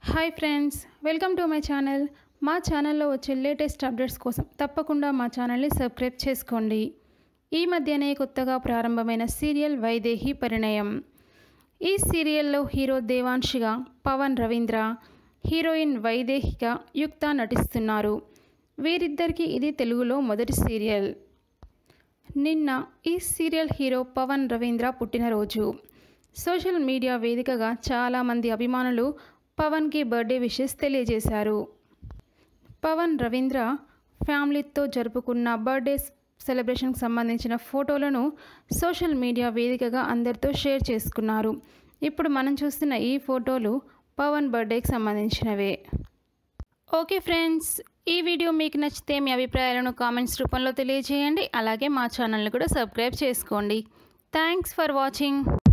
hi friends welcome to my channel మా ఛానల్లో వచ్చే లేటెస్ట్ అప్డేట్స్ కోసం తప్పకుండా మా ఛానల్ని సబ్స్క్రైబ్ చేసుకోండి ఈ మధ్యనే కొత్తగా ప్రారంభమైన సీరియల్ వైదేహి పరిణయం ఈ సీరియల్లో హీరో దేవాంశిగా పవన్ రవీంద్ర హీరోయిన్ వైదేహిగా యుక్త నటిస్తున్నారు వీరిద్దరికీ ఇది తెలుగులో మొదటి సీరియల్ నిన్న ఈ సీరియల్ హీరో పవన్ రవీంద్ర పుట్టినరోజు సోషల్ మీడియా వేదికగా చాలామంది అభిమానులు పవన్కి బర్త్డే విషెస్ తెలియజేశారు పవన్ రవీంద్ర ఫ్యామిలీతో జరుపుకున్న బర్త్డే సెలబ్రేషన్కి సంబంధించిన ఫోటోలను సోషల్ మీడియా వేదికగా అందరితో షేర్ చేసుకున్నారు ఇప్పుడు మనం చూస్తున్న ఈ ఫోటోలు పవన్ బర్త్డేకి సంబంధించినవే ఓకే ఫ్రెండ్స్ ఈ వీడియో మీకు నచ్చితే మీ అభిప్రాయాలను కామెంట్స్ రూపంలో తెలియజేయండి అలాగే మా ఛానల్ని కూడా సబ్స్క్రైబ్ చేసుకోండి థ్యాంక్స్ ఫర్ వాచింగ్